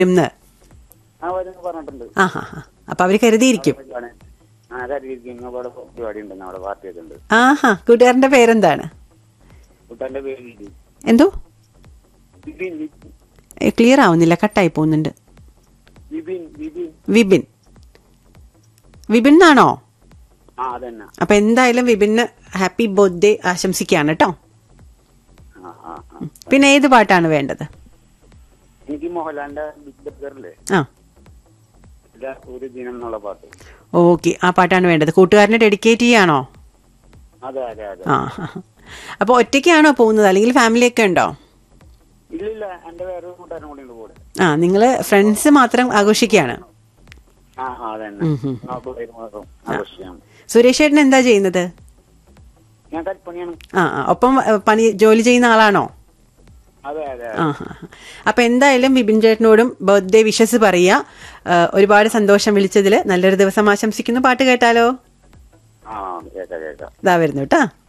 ഇന്ന് ആ വരുന്ന പറഞ്ഞിട്ടുണ്ട് ആ ഹാ ഹാ അപ്പൊ അവര് കരുതിയിരിക്കും പരിപാടി. ആ കരുതിയിരിക്കും അവിടെ പരിപാടി ഉണ്ട് അവിടെ പാർട്ടിയൊക്കെ ഉണ്ട് ആഹാ കൂട്ടുകാരന്റെ പേരെന്താണ് കുട്ടന്റെ പേര് വിധി എന്തോ വിപിൻ ക്ലിയർ ആവുന്നില്ല കട്ടായി പോകുന്നുണ്ട് വിപിൻ വിപിൻ വിപിൻ വിപിൻ എന്നാണോ ആ അതന്നെ അപ്പൊ എന്തായാലും വിപിന് ഹാപ്പി ബർത്ത്ഡേ ആശംസിക്കുകയാണ് കേട്ടോ ആ ആ ആ പിന്നെ ഏത് പാട്ടാണ് വേണ്ടത് എനിക്ക് മോഹൻലാലിന്റെ ബിഗ് ബർഗറില്ലേ ആ ഇതാ ഒരു ദിനം എന്നുള്ള പാട്ട് ഓക്കെ ആ പാട്ടാണ് വേണ്ടത് കൂട്ടുകാരനെ ഡെഡിക്കേറ്റ് ചെയ്യാണോ അതെ അതെ അതെ ആ അപ്പൊ ഒറ്റയ്ക്കാണോ പോകുന്നത് അല്ലെങ്കിൽ ഫാമിലി ഒക്കെ ഉണ്ടോ ഇല്ല ഇല്ല എന്റെ വേറെ ഒരു കൂട്ടുകാരൻ കൂടി ഉണ്ട് കൂടെ ആ നിങ്ങള് ഫ്രണ്ട്സ് മാത്രം ആഘോഷിക്കുകയാണ് ആ ആ അതന്നെ ഉം, ഉം. ആ, പേര് മാത്രം ആഘോഷിക്കാം സുരേഷ് ഏട്ടൻ എന്താ ചെയ്യുന്നത് ഞാൻ കൽപ്പണിയാണ് ആ ആ, ഒപ്പം ഏ, പണി ജോലി ചെയ്യുന്ന ആളാണോ അതെ അതെ ആ ആ, ആ. അപ്പൊ എന്തായാലും ബിബിൻ ചേട്ടനോടും ബർത്ത്ഡേ വിഷസ് പറയാ ഏ, ഒരുപാട് സന്തോഷം വിളിച്ചതിൽ നല്ലൊരു ദിവസം ആശംസിക്കുന്നു പാട്ട് കേട്ടാലോ ആ കേക്കാം കേക്കാം ഇതാ വരുന്നു കേട്ടാ